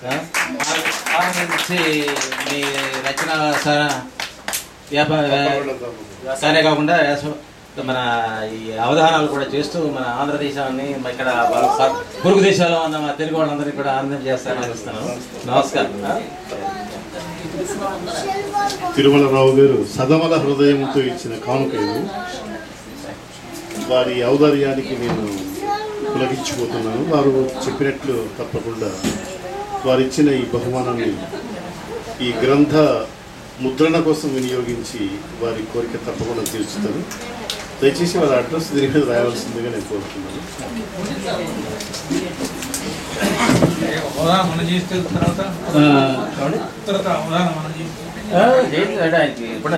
ఆ? ఆనందించి మీ రచన స- వ్యాపార వ్యాసాలే కాకుండా వ్యాస- మన ఈ అవధానాలు కూడా చేస్తూ మన ఆంధ్రదేశాన్ని మన ఇక్కడ ప- పొరుగు దేశాల్లో ఉన్న మన తెలుగు వాళ్ళందరినీ కూడా ఆనందం చేస్తారని ఆశిస్తున్నాను నమస్కారం ఆ? తిరుమలరావు గారు సదమల హృదయంతో ఇచ్చిన కానుక ఇది వారి ఔదార్యానికి నేను పులకించిపోతున్నాను వారు చెప్పినట్లు తప్పకుండా వారు ఇచ్చిన ఈ బహుమానాన్ని ఈ గ్రంథ ముద్రణ కోసం వినియోగించి వారి కోరిక తప్పకుండా తీర్చుతారు దయచేసి వారి అడ్రస్ దీని మీద రాయవలసిందిగా నేను కోరుతున్నాను అవగాహన మనం చేస్తే తర్వాత ఆ, చూడండి. తర్వాత అవగాహన మనం చేస్తే ఆ, చేయండి, అంటే ఆయనకి ఇప్పుడు